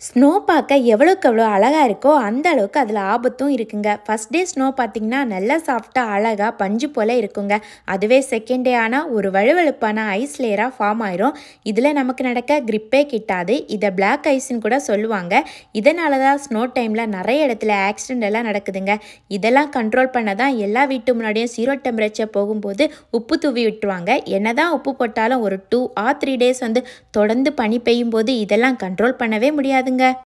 snow பார்க்க எவ்வளோக்கு எவ்வளோ அழகாக இருக்கோ அந்த அளவுக்கு அதில் ஆபத்தும் இருக்குங்க ஃபஸ்ட் டே ஸ்னோ பார்த்தீங்கன்னா நல்லா சாஃப்டாக அழகாக பஞ்சு போல் இருக்குங்க அதுவே செகண்ட் டே ஆனால் ஒரு வழுவழுப்பான ஐஸ் லேயராக ஃபார்ம் ஆயிரும் இதில் நமக்கு நடக்க கிரிப்பே கிட்டாது இதை பிளாக் ஐஸ்ன்னு கூட சொல்லுவாங்க இதனால தான் ஸ்னோ டைமில் நிறைய இடத்துல ஆக்சிடென்ட் எல்லாம் நடக்குதுங்க இதெல்லாம் கண்ட்ரோல் பண்ண தான் எல்லா வீட்டு முன்னாடியும் ஜீரோ டெம்பரேச்சர் போகும்போது உப்பு தூவி விட்டுருவாங்க என்னதான் உப்பு போட்டாலும் ஒரு டூ ஆர் த்ரீ டேஸ் வந்து தொடர்ந்து பனி பெய்யும் போது இதெல்லாம் கண்ட்ரோல் பண்ணவே முடியாதுங்க